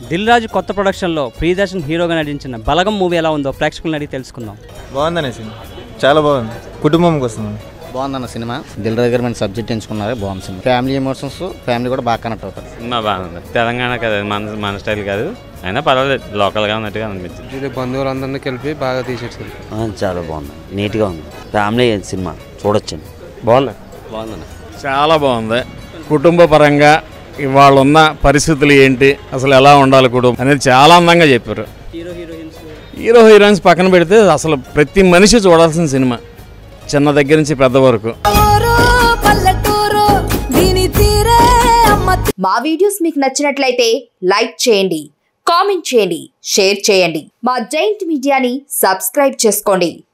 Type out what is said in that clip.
దిల్ రాజు కొత్త ప్రొడక్షన్లో ప్రియదర్శన్ హీరోగా నటించిన బలగం మూవీ ఎలా ఉందో ప్రేక్షకులను అడిగి తెలుసుకుందాం బాగుందనే సినిమా చాలా బాగుంది కుటుంబం కోసం బాగుందన్న సినిమా దిల్ రాజు గారు మన సబ్జెక్ట్ ఎంచుకున్నారు బాగుంది సినిమా ఫ్యామిలీ ఎమోషన్స్ ఫ్యామిలీ కూడా బాగా కనెక్ట్ అవుతారు సినిమా బాగుంది తెలంగాణ కదా మన మన స్టైల్ కాదు అయినా పర్వాలేదు లోకల్గా ఉన్నట్టుగా అనిపించింది ఇది బంధువులందరినీ కలిపి బాగా తీసేసారు చాలా బాగుంది నీట్గా ఉంది ఫ్యామిలీ సినిమా చూడొచ్చండి బాగుంది బాగుంది చాలా బాగుంది కుటుంబ పరంగా ఇవాళ ఉన్న పరిస్థితులు ఏంటి అసలు ఎలా ఉండాలి కుటుంబం అనేది చాలా అందంగా చెప్పారు హీరో హీరోయిన్స్ హీరో హీరోయిన్స్ పక్కన పెడితే అసలు ప్రతి మనిషి చూడాల్సిన సినిమా చిన్న దగ్గర నుంచి పెద్ద వరకు పల్లెటూరు దీని తీరే అమ్మ మా వీడియోస్ మీకు నచ్చినట్లయితే లైక్ చేయండి కామెంట్ చేయండి షేర్ చేయండి మా జైంట్ మీడియాని సబ్స్క్రైబ్ చేసుకోండి